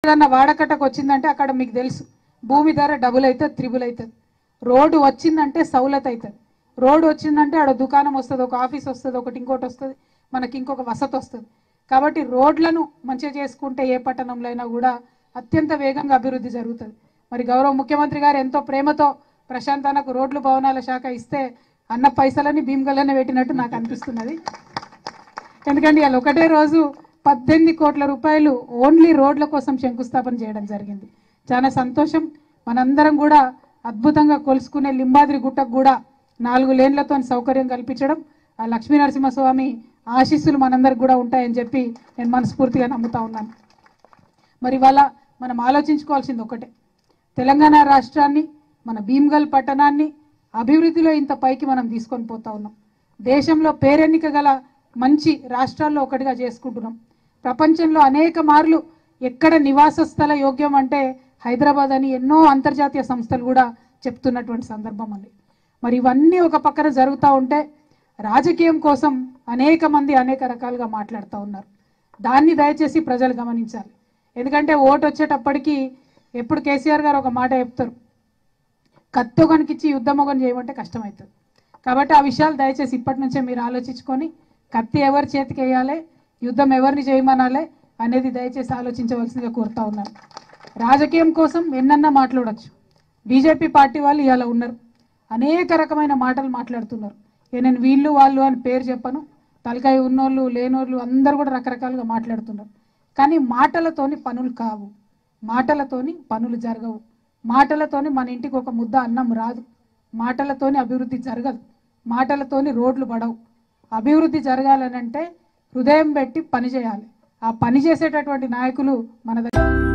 ఏదన్నా వాడకట్టకు వచ్చిందంటే అక్కడ మీకు తెలుసు భూమి ధర డబుల్ అవుతుంది త్రిబుల్ అవుతుంది రోడ్డు వచ్చిందంటే సౌలత్ అవుతుంది రోడ్డు వచ్చిందంటే ఆడ దుకాణం వస్తుంది ఒక ఆఫీస్ వస్తుంది ఒకటి ఇంకోటి వస్తుంది మనకి ఇంకొక వసతి వస్తుంది కాబట్టి రోడ్లను మంచిగా చేసుకుంటే ఏ పట్టణంలో అయినా కూడా అత్యంత వేగంగా అభివృద్ధి జరుగుతుంది మరి గౌరవ ముఖ్యమంత్రి గారు ఎంతో ప్రేమతో ప్రశాంతానకు రోడ్లు భవనాల శాఖ ఇస్తే అన్న పైసలని భీమగల్లనే పెట్టినట్టు నాకు అనిపిస్తున్నది ఎందుకంటే వాళ్ళు ఒకటే రోజు పద్దెనిమిది కోట్ల రూపాయలు ఓన్లీ రోడ్ల కోసం శంకుస్థాపన చేయడం జరిగింది చాలా సంతోషం మనందరం కూడా అద్భుతంగా కొలుసుకునే లింబాద్రి గుట్టకు కూడా నాలుగు లేన్లతో సౌకర్యం కల్పించడం ఆ లక్ష్మీ నరసింహస్వామి ఆశీస్సులు మనందరికి కూడా ఉంటాయని చెప్పి నేను మనస్ఫూర్తిగా నమ్ముతా ఉన్నాను మరి ఇవాళ మనం ఆలోచించుకోవాల్సింది ఒకటే తెలంగాణ రాష్ట్రాన్ని మన భీమ్గల్ పట్టణాన్ని అభివృద్ధిలో ఇంత పైకి మనం తీసుకొని పోతా ఉన్నాం దేశంలో పేరెన్నిక గల మంచి రాష్ట్రాల్లో ఒకటిగా చేసుకుంటున్నాం ప్రపంచంలో అనేక మార్లు ఎక్కడ నివాస స్థల యోగ్యం అంటే హైదరాబాద్ అని ఎన్నో అంతర్జాతీయ సంస్థలు కూడా చెప్తున్నటువంటి సందర్భం అండి మరి ఇవన్నీ ఒక పక్కన జరుగుతూ ఉంటే రాజకీయం కోసం అనేక మంది అనేక రకాలుగా మాట్లాడుతూ ఉన్నారు దాన్ని దయచేసి ప్రజలు గమనించాలి ఎందుకంటే ఓటు వచ్చేటప్పటికి ఎప్పుడు కేసీఆర్ గారు ఒక మాట చెప్తారు కత్తి ఒకనికిచ్చి యుద్ధం ఒకని చేయమంటే కష్టమవుతుంది కాబట్టి ఆ విషయాలు దయచేసి ఇప్పటి నుంచే మీరు ఆలోచించుకొని కత్తి ఎవరి చేతికి వేయాలి యుద్ధం ఎవరిని చేయమనాలి అనేది దయచేసి ఆలోచించవలసిందిగా కోరుతా ఉన్నాను రాజకీయం కోసం ఎన్నన్నా మాట్లాడొచ్చు బీజేపీ పార్టీ వాళ్ళు ఇలా ఉన్నారు అనేక రకమైన మాటలు మాట్లాడుతున్నారు ఇక నేను వీళ్ళు వాళ్ళు అని పేరు చెప్పను తలకాయ ఉన్నోళ్ళు లేనోళ్ళు అందరూ కూడా రకరకాలుగా మాట్లాడుతున్నారు కానీ మాటలతోని పనులు కావు మాటలతోని పనులు జరగవు మాటలతోని మన ఇంటికి ఒక ముద్ద అన్నం రాదు మాటలతోని అభివృద్ధి జరగదు మాటలతోని రోడ్లు పడవు అభివృద్ధి జరగాలనంటే హృదయం పెట్టి పని చేయాలి ఆ పని చేసేటటువంటి నాయకులు మన దగ్గర